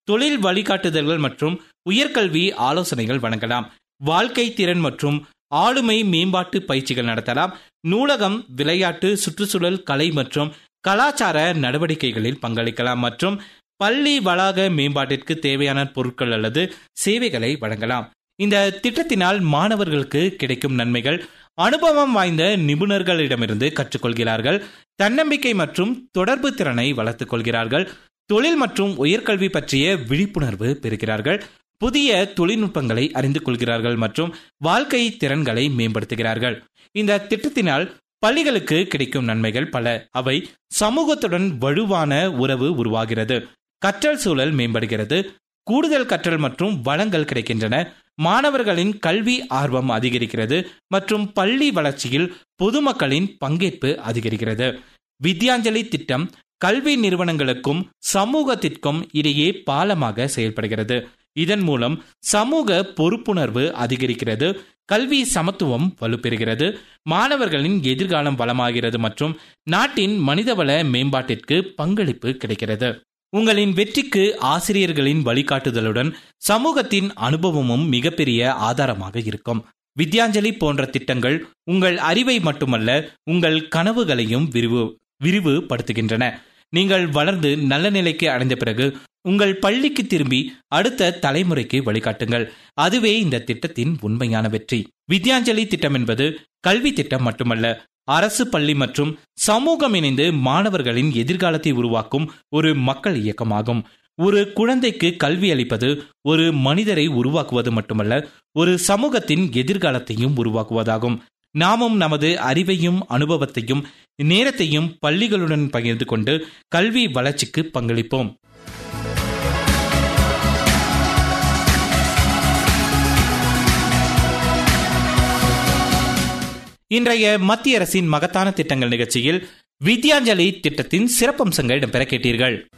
தொழில் வழிகாட்டுதல்கள் மற்றும் உயர்கல்வி ஆலோசனைகள் வழங்கலாம் வாழ்க்கை திறன் மற்றும் ஆளுமை மேம்பாட்டு பயிற்சிகள் நடத்தலாம் நூலகம் விளையாட்டு சுற்றுச்சூழல் கலை மற்றும் கலாச்சார நடவடிக்கைகளில் பங்களிக்கலாம் மற்றும் பள்ளி வளாக மேம்பாட்டிற்கு தேவையான பொருட்கள் அல்லது சேவைகளை வழங்கலாம் இந்த திட்டத்தினால் மாணவர்களுக்கு கிடைக்கும் நன்மைகள் அனுபவம் வாய்ந்த நிபுணர்களிடமிருந்து கற்றுக்கொள்கிறார்கள் தன்னம்பிக்கை மற்றும் தொடர்பு திறனை வளர்த்துக் கொள்கிறார்கள் தொழில் மற்றும் உயர்கல்வி பற்றிய விழிப்புணர்வு பெறுகிறார்கள் புதிய தொழில்நுட்பங்களை அறிந்து கொள்கிறார்கள் மற்றும் வாழ்க்கை திறன்களை மேம்படுத்துகிறார்கள் இந்த திட்டத்தினால் பள்ளிகளுக்கு கிடைக்கும் நன்மைகள் பல அவை சமூகத்துடன் வலுவான உறவு உருவாகிறது கற்றல் சூழல் மேம்படுகிறது கூடுதல் கற்றல் மற்றும் வளங்கள் கிடைக்கின்றன மாணவர்களின் கல்வி ஆர்வம் அதிகரிக்கிறது மற்றும் பள்ளி வளர்ச்சியில் பொதுமக்களின் பங்கேற்பு அதிகரிக்கிறது வித்யாஞ்சலி திட்டம் கல்வி நிறுவனங்களுக்கும் சமூகத்திற்கும் இடையே பாலமாக செயல்படுகிறது இதன் மூலம் சமூக பொறுப்புணர்வு அதிகரிக்கிறது கல்வி சமத்துவம் வலுப்பெறுகிறது மாணவர்களின் எதிர்காலம் வளமாகிறது மற்றும் நாட்டின் மனிதவள மேம்பாட்டிற்கு பங்களிப்பு கிடைக்கிறது உங்களின் வெற்றிக்கு ஆசிரியர்களின் வழிகாட்டுதலுடன் சமூகத்தின் அனுபவமும் மிகப்பெரிய ஆதாரமாக இருக்கும் வித்யாஞ்சலி போன்ற திட்டங்கள் உங்கள் அறிவை மட்டுமல்ல உங்கள் கனவுகளையும் விரிவு விரிவுபடுத்துகின்றன நீங்கள் வளர்ந்து நல்ல நிலைக்கு அடைந்த பிறகு உங்கள் பள்ளிக்கு திரும்பி அடுத்த தலைமுறைக்கு வழிகாட்டுங்கள் அதுவே இந்த திட்டத்தின் உண்மையான வெற்றி வித்யாஞ்சலி திட்டம் என்பது கல்வி திட்டம் மட்டுமல்ல அரசு பள்ளி மற்றும் சமூகம் இணைந்து மாணவர்களின் எதிர்காலத்தை உருவாக்கும் ஒரு மக்கள் இயக்கமாகும் ஒரு குழந்தைக்கு கல்வி அளிப்பது ஒரு மனிதரை உருவாக்குவது மட்டுமல்ல ஒரு சமூகத்தின் எதிர்காலத்தையும் உருவாக்குவதாகும் நாமும் நமது அறிவையும் அனுபவத்தையும் நேரத்தையும் பள்ளிகளுடன் பகிர்ந்து கொண்டு கல்வி வளர்ச்சிக்கு பங்களிப்போம் இன்றைய மத்திய அரசின் மகத்தான திட்டங்கள் நிகழ்ச்சியில் வித்யாஞ்சலி திட்டத்தின் சிறப்பம்சங்கள் இடம்பெற கேட்டீர்கள்